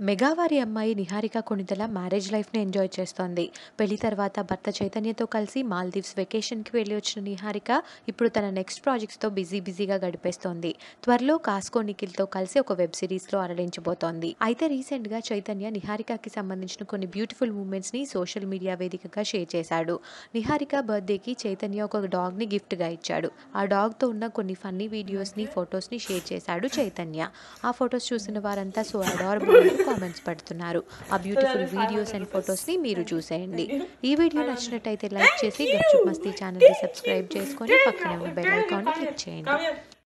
మెగావారి అమ్మాయి నిహారిక కొణిదల మ్యారేజ్ లైఫ్ని ఎంజాయ్ చేస్తోంది పెళ్లి తర్వాత భర్త చైతన్యతో కలిసి మాల్దీవ్స్ వెకేషన్కి వెళ్ళి వచ్చిన నిహారిక ఇప్పుడు తన నెక్స్ట్ ప్రాజెక్ట్స్తో బిజీ బిజీగా గడిపేస్తోంది త్వరలో కాస్కో నిఖిల్తో కలిసి ఒక వెబ్ సిరీస్లో అరలించబోతోంది అయితే రీసెంట్గా చైతన్య నిహారికకి సంబంధించిన కొన్ని బ్యూటిఫుల్ మూమెంట్స్ని సోషల్ మీడియా వేదికగా షేర్ చేశాడు నిహారిక బర్త్డేకి చైతన్య ఒక డాగ్ని గిఫ్ట్గా ఇచ్చాడు ఆ డాగ్తో ఉన్న కొన్ని ఫన్నీ వీడియోస్ని ఫొటోస్ని షేర్ చేశాడు చైతన్య ఆ ఫొటోస్ చూసిన వారంతా సో అడారబుల్ కామెంట్స్ పెడుతున్నారు ఆ బ్యూటిఫుల్ వీడియోస్ అండ్ ఫొటోస్ని మీరు చూసేయండి ఈ వీడియో నచ్చినట్టయితే లైక్ చేసి గప్చుప్ మస్తీ ఛానల్ని సబ్స్క్రైబ్ చేసుకొని పక్కనే ఉన్న బెల్ ఐకాన్ని క్లిక్ చేయండి Come here.